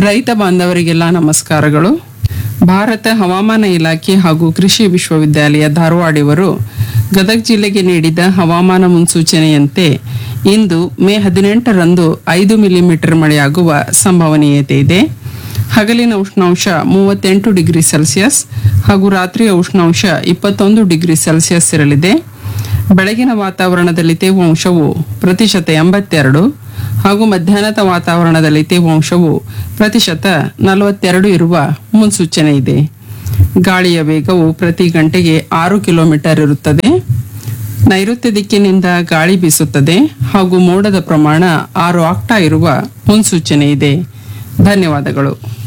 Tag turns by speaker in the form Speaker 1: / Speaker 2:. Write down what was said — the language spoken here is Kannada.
Speaker 1: ರೈತ ಬಾಂಧವರಿಗೆಲ್ಲ ನಮಸ್ಕಾರಗಳು ಭಾರತ ಹವಾಮಾನ ಇಲಾಖೆ ಹಾಗೂ ಕೃಷಿ ವಿಶ್ವವಿದ್ಯಾಲಯ ಧಾರವಾಡ ಇವರು ಗದಗ ಜಿಲ್ಲೆಗೆ ನೀಡಿದ ಹವಾಮಾನ ಮುನ್ಸೂಚನೆಯಂತೆ ಇಂದು ಮೇ ಹದಿನೆಂಟರಂದು ಐದು ಮಿಲಿಮೀಟರ್ ಮಳೆಯಾಗುವ ಸಂಭವನೀಯತೆ ಇದೆ ಹಗಲಿನ ಉಷ್ಣಾಂಶ ಮೂವತ್ತೆಂಟು ಡಿಗ್ರಿ ಸೆಲ್ಸಿಯಸ್ ಹಾಗೂ ರಾತ್ರಿಯ ಉಷ್ಣಾಂಶ ಇಪ್ಪತ್ತೊಂದು ಡಿಗ್ರಿ ಸೆಲ್ಸಿಯಸ್ ಇರಲಿದೆ ಬೆಳಗಿನ ವಾತಾವರಣದಲ್ಲಿ ತೇವಾಂಶವು ಪ್ರತಿಶತ ಎಂಬತ್ತೆರಡು ಹಾಗೂ ಮಧ್ಯಾಹ್ನದ ವಾತಾವರಣದಲ್ಲಿ ತೇವಾಂಶವು ಪ್ರತಿಶತ ನಲವತ್ತೆರಡು ಇರುವ ಮುನ್ಸೂಚನೆ ಇದೆ ಗಾಳಿಯ ವೇಗವು ಪ್ರತಿ ಗಂಟೆಗೆ ಆರು ಕಿಲೋಮೀಟರ್ ಇರುತ್ತದೆ ನೈಋತ್ಯ ದಿಕ್ಕಿನಿಂದ ಗಾಳಿ ಬೀಸುತ್ತದೆ ಹಾಗೂ ಮೋಡದ ಪ್ರಮಾಣ ಆರು ಆಕ್ಟಾ ಇರುವ ಮುನ್ಸೂಚನೆ ಇದೆ ಧನ್ಯವಾದಗಳು